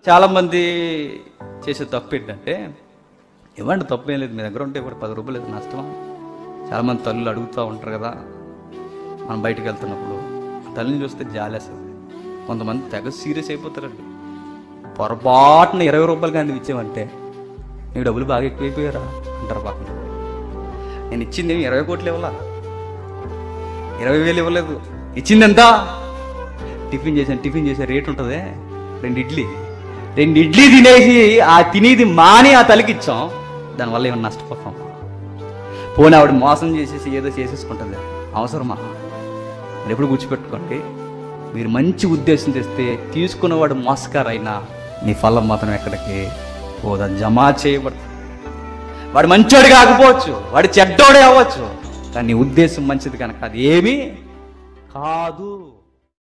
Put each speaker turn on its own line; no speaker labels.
చాలామంది చేసే తప్పు ఏంటంటే ఇవ్వండి తప్పు ఏం లేదు మీ దగ్గర ఉంటే ఇప్పుడు పది రూపాయలు లేదు నష్టమా చాలామంది తల్లులు అడుగుతూ ఉంటారు కదా మనం బయటకు వెళ్తున్నప్పుడు తల్లిని చూస్తే జాలేస్తుంది కొంతమంది తెగ సీరియస్ అయిపోతారండి పొరపాటున ఇరవై రూపాయలు కానీ ఇచ్చామంటే నీకు డబ్బులు బాగా ఎక్కువైపోయారా అంటారు పక్కన నేను ఇచ్చింది ఏమి ఇరవై కోట్లు ఇవ్వాలా ఇరవై వేలు ఇవ్వలేదు ఇచ్చింది ఎంత టిఫిన్ చేశాను టిఫిన్ చేసే రేట్ ఉంటుంది రెండు ఇడ్లీ రెండు ఇడ్లీ తినేసి ఆ తినేది మాని ఆ తలకి ఇచ్చాం దానివల్ల ఏమైనా నష్టపోతాం పోనీ ఆవిడ మోసం చేసేసి ఏదో చేసేసుకుంటుంది అవసరమా మీరు ఎప్పుడు గుర్చిపెట్టుకోండి మీరు మంచి ఉద్దేశం తెస్తే తీసుకున్నవాడు మోసకారైనా నీ ఫలం మాత్రం ఎక్కడికి పోదా జమా చేయబడుతుంది వాడు మంచోడు కాకపోవచ్చు వాడు చెడ్డోడే అవ్వచ్చు కానీ నీ ఉద్దేశం మంచిది కనుక అది ఏమీ కాదు